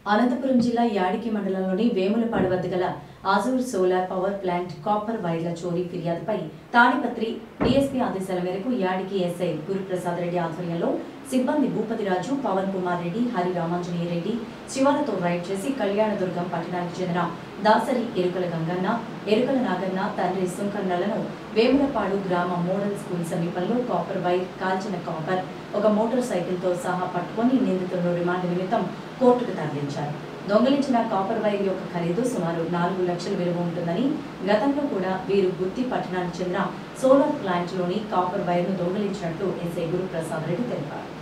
అనంతపురం జిల్లా యాడికి మండలంలోని వేములపాడు వద్ద గల Azure solar power plant copper వైర్ల చోరీ ఫిర్యాదుపై తాడిపత్రి డీఎస్పీ ఆదేశాల మేరకు యాడికి ఎస్ఐ గురుప్రసాద్ రెడ్డి ఆధ్వర్యంలో సిబ్బంది భూపతిరాజు పవన్ కుమార్ రెడ్డి హరి రామాంజనేయ రెడ్డి శివాలతో రైడ్ చేసి కళ్యాణదుర్గం పట్టణానికి చెందిన దాసరి ఎరుకల గంగన్న ఎరుకల నాగన్న తండ్రి సుంకన్నలను వేములపాడు గ్రామ మోడల్ స్కూల్ సమీపంలో కాపర్ వైర్ కాల్చిన కాపర్ ఒక మోటార్ సైకిల్తో సహా పట్టుకొని నిందితులను రిమాండ్ నిమిత్తం కోర్టుకు తరలించారు దొంగలించిన కాపర్ వైర్ యొక్క ఖరీదు సుమారు నాలుగు లక్షల విలువ ఉంటుందని గతంలో కూడా వీరు గుత్తి పట్టణానికి చెందిన సోలార్ ప్లాంట్లోని కాపర్ వైర్ను దొంగలించినట్లు ఎస్ఐ గురుప్రసాద్ రెడ్డి తెలిపారు